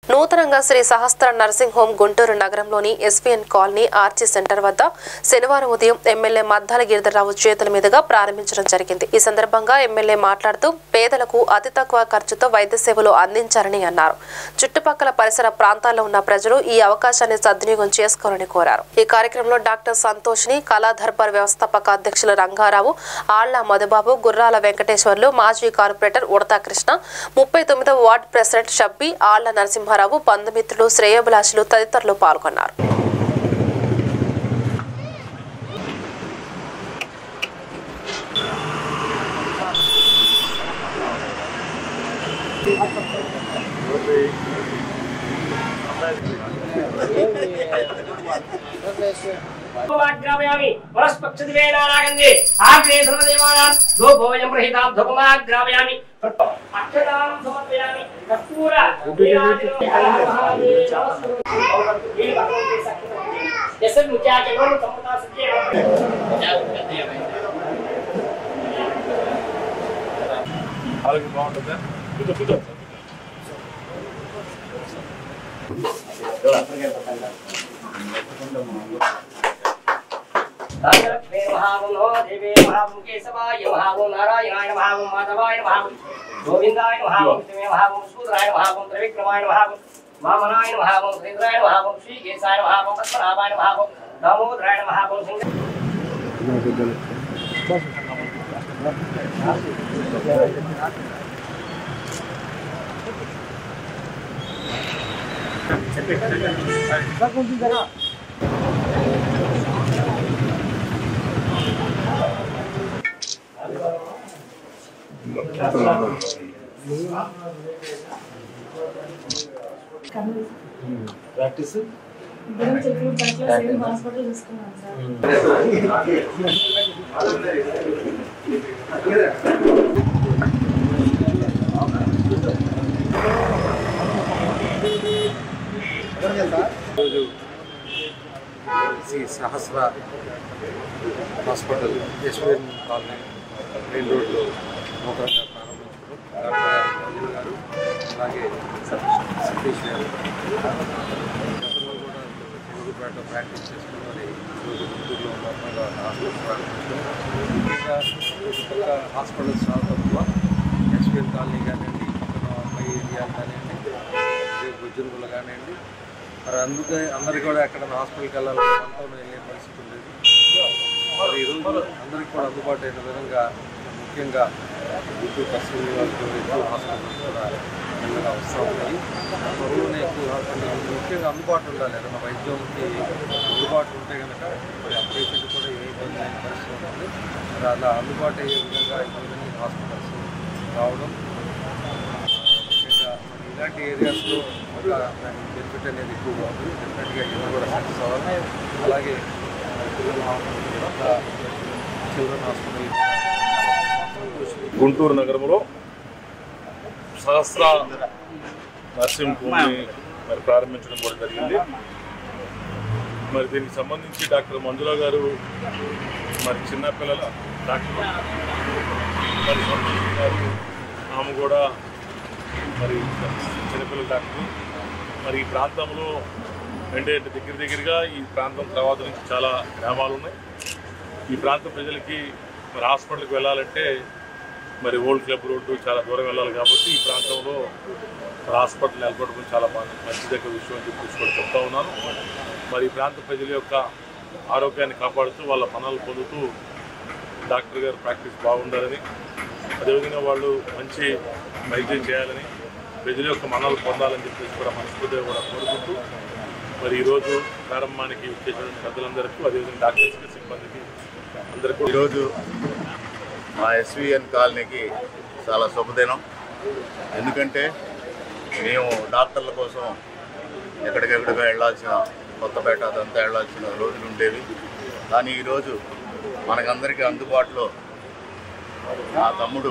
నూతనంగా Shri Sahasra nursing home Guntur నగరంలోని SVN colony arch centre వద్ద శనివారం ఉదయం ఎమ్మెల్యే మద్దాల గిరిధరరావు చేతుల మీదుగా ప్రారంభించడం జరిగింది ఈ సందర్భంగా ఎమ్మెల్యే మాట్లాడుతూ పేదలకు అతి తక్కువ ఖర్చుతో వైద్య సేవలు అందించారని అన్నారు చుట్టుపక్కల పరిసర ప్రాంతాల్లో ఉన్న ప్రజలు ఈ అవకాశాన్ని సద్వినియోగం చేసుకోవాలని కోరారు ఈ కార్యక్రమంలో డాక్టర్ సంతోష్ని కళా దర్బార్ వ్యవస్థాపక అధ్యక్షులు రంగారావు ఆళ్ల మధుబాబు గుర్రాల వెంకటేశ్వర్లు మాజీ కార్పొరేటర్ ఉడతా కృష్ణ ముప్పై తొమ్మిదవ వార్డు ప్రెసిడెంట్ షబ్బి ఆళ్ల నరసింహారావు బంధుమిత్రులు శ్రేయోభిలాషులు తదితరులు పాల్గొన్నారు గ్రామయామి పురస్పక్షదివేనాగంజే ఆగ్నే సర్వదేవానాం దోభోయం ప్రహితాం ధూపమాగ్రామయామి అక్షతాం సమర్పయామి కర్పూర ఎస్ఎన్ ముఖ్యాచరణ సంపదా ఆరోగ్యం బాగుంటుందా కూర్చో కూర్చో మహాగం దేవే మహాగం కేశవాయ మహాగం నారాయణాయ మహాగం మాధవాయ మహాగం గోవిందాయ మహాగం శివే మహాగం సూద్రాయ మహాగం త్రివిక్రమాయ మహాగం వామనాయ మహాగం శ్రీధరాయ మహాగం శ్రీకేశాయ మహాగం పద్మనాభాయ మహాగం దామోదరాయ మహాగం సింగ ప్రాక్టీస్ ఇద్దరం చెట్లు పట్ల సేమ్ హాస్పిటల్ చూసుకున్నాం సార్ ఈరోజు Shri Sahasra hospital SPN colony main రోడ్లో నూతనంగా ప్రారంభించడం డాక్టర్ అర్జున్ గారు అలాగే సతీష్ గారు గతంలో కూడా తెలుగుపేట ప్రాక్టీస్ చేసుకుని ఈరోజు గుంటూరులో నూతనంగా హాస్పిటల్ ప్రారంభించడం ముఖ్యంగా చుట్టుపక్కల హాస్పిటల్స్ చాలా తక్కువ ఎస్పీఎన్ కాలనీ కానివ్వండి పక్కన పై ఏరియా కానివ్వండి గుజ్జురుగుల కానివ్వండి మరి అందుకే అందరు కూడా ఎక్కడ హాస్పిటల్కి వెళ్ళాలని వంటలో వెళ్ళే పరిస్థితి ఉండేది మరి ఈరోజు అందరికీ కూడా అందుబాటు అయిన విధంగా ముఖ్యంగా గుంటూరు పశ్చిమ నియోజకవర్గంలో ఎక్కువ హాస్పిటల్స్ కూడా మెల్లగా వస్తూ ఉన్నాయి త్వరలోనే ఎక్కువ హాస్పిటల్ ముఖ్యంగా అందుబాటు ఉండాలి ఏదైనా వైద్యంకి అందుబాటు ఉంటే కనుక మరి ఆ పేషెంట్ కూడా ఏ ఇబ్బంది లేని పరిస్థితి ఉంటుంది మరి అలా అందుబాటు అయ్యే విధంగా ఇవన్నీ హాస్పిటల్స్ రావడం ముఖ్యంగా మరి ఇలాంటి ఏరియాస్లో ఒక బెనిఫిట్ అనేది ఎక్కువగా ఉంది డెఫినెట్గా ఇది కూడా సక్సెస్ అవ్వాలి అలాగే మరి పిల్లల హాస్పిటల్ కూడా చిల్డ్రన్ హాస్పిటల్ గుంటూరు నగరంలో సహస్ర నర్సింగ్ హోమ్ని మరి ప్రారంభించడం కూడా జరిగింది మరి దీనికి సంబంధించి డాక్టర్ మంజుల గారు మరి చిన్నపిల్లల డాక్టర్ మరి సంతోష్ గారు ఆమె కూడా మరి చిన్నపిల్లల డాక్టర్ మరి ఈ ప్రాంతంలో అంటే దగ్గర దగ్గరగా ఈ ప్రాంతం తర్వాత నుంచి చాలా గ్రామాలు ఉన్నాయి ఈ ప్రాంత ప్రజలకి మరి హాస్పిటల్కి వెళ్ళాలంటే మరి ఓల్డ్ క్లబ్ రోడ్డు చాలా దూరం వెళ్ళాలి కాబట్టి ఈ ప్రాంతంలో మరి హాస్పిటల్ నెలకొట్టడం చాలా మంచి మంచి దగ్గర విషయం అని చెప్పేసి కూడా చెప్తా ఉన్నాను మరి ఈ ప్రాంత ప్రజల యొక్క ఆరోగ్యాన్ని కాపాడుతూ వాళ్ళ పనులు పొందుతూ డాక్టర్ గారు ప్రాక్టీస్ బాగుండాలని అదేవిధంగా వాళ్ళు మంచి వైద్యం చేయాలని ప్రజల యొక్క మన్నలు పొందాలని చెప్పేసి కూడా మనస్ఫూర్తిగా కూడా కోరుకుంటూ మరి ఈరోజు ప్రారంభానికి వచ్చేసిన పెద్దలందరికీ అదేవిధంగా డాక్టర్స్కి సిబ్బందికి అందరికీ కూడా ఈరోజు మా ఎస్విఎన్ కాలనీకి చాలా శుభదినం ఎందుకంటే మేము డాక్టర్ల కోసం ఎక్కడికెక్కడికో వెళ్ళాల్సిన కొత్తపేట అదంతా వెళ్ళాల్సిన రోజులు ఉండేవి కానీ ఈరోజు మనకందరికీ అందుబాటులో నా తమ్ముడు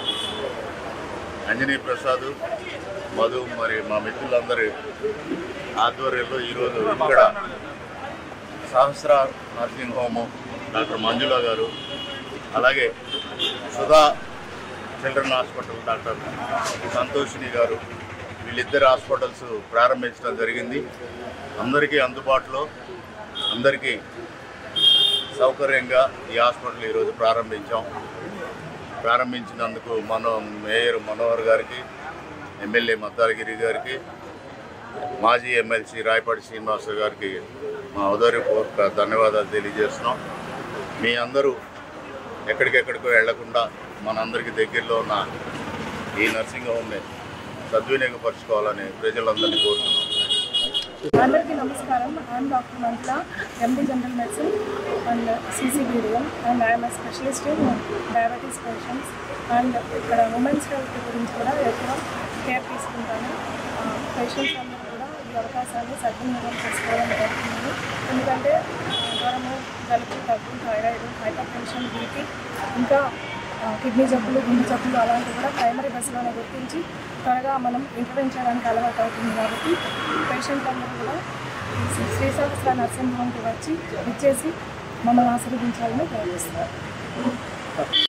అంజనీ ప్రసాద్ మధు మరి మా మిత్రులందరి ఆధ్వర్యంలో ఈరోజు ఇక్కడ Sahasra nursing home doctor Manjula గారు అలాగే Sudha children hospital doctor Santoshini గారు వీళ్ళిద్దరు హాస్పిటల్స్ ప్రారంభించడం జరిగింది అందరికీ అందుబాటులో అందరికీ సౌకర్యంగా ఈ హాస్పిటల్ ఈరోజు ప్రారంభించాం ప్రారంభించినందుకు మన మేయర్ మనోహర్ గారికి ఎమ్మెల్యే మద్దాలగిరి గారికి మాజీ ఎమ్మెల్సీ రాయపాటి శ్రీనివాస గారికి మా ఉదయపూర్వక ధన్యవాదాలు తెలియజేస్తున్నాం మీ అందరూ ఎక్కడికెక్కడికో వెళ్లకుండా మనందరికీ దగ్గరలో ఉన్న ఈ నర్సింగ్ హోమ్ని సద్వినియోగపరచుకోవాలని ప్రజలందరినీ కోరుతున్నాం అందరికీ నమస్కారం I'm doctor Manthla MD general medicine and CCBDM and I'm specialist in diabetes patients and ఇక్కడ ఉమెన్స్ హెల్త్ గురించి కూడా ఎక్కువ కేర్ తీసుకుంటాను పేషెంట్స్ అందరూ కూడా ఈ అవకాశాన్ని సద్వినియోగం చేసుకోవాలని కోరుతున్నాను ఎందుకంటే ఆ, జ్వరము జలుబు దగ్గు థైరాయిడ్ హైపర్ టెన్షన్ బీపీ ఇంకా ఆ, కిడ్నీ జబ్బులు గుండె జబ్బులు అలాంటివి కూడా ప్రైమరీ దశలోనే గుర్తించి త్వరగా మనం ఇంటర్వెన్ చేయడానికి అలవాటు అవుతుంది కాబట్టి పేషెంట్ అందరూ కూడా ఈ శ్రీ శ్రీ సహస్ర నర్సింగ్ హోమ్కి వచ్చి ఇచ్చేసి మమ్మల్ని ఆశీర్వదించాలని ప్రయత్నిస్తున్నారు